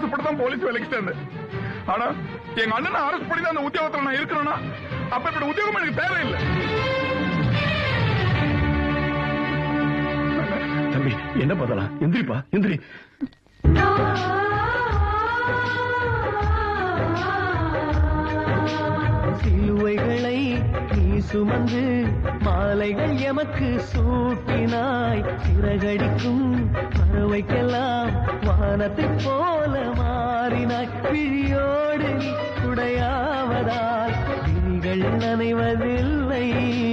ஆசைப்பட்டு தான் போலீஸ் வேலைக்கு சேர்ந்தேன் ஆனா எங்க அண்ணனை அரெஸ்ட் பண்ணி தான் அந்த உத்தியோகத்துல நான் இருக்கிறேன்னா அப்ப இப்படி உத்தியோகம் எனக்கு தேவையில்லை தம்பி என்ன பண்ணலாம் எந்திரிப்பா எந்திரி சிலுவைகளை நீ சுமந்து மாலைகள் எமக்கு சூட்டினாய் சிறகடிக்கும் பறவைக்கெல்லாம் வானத்தைப் போல மாறினாய் விழியோடு நீ குடையாவதால் விழிகள் நனைவதில்லை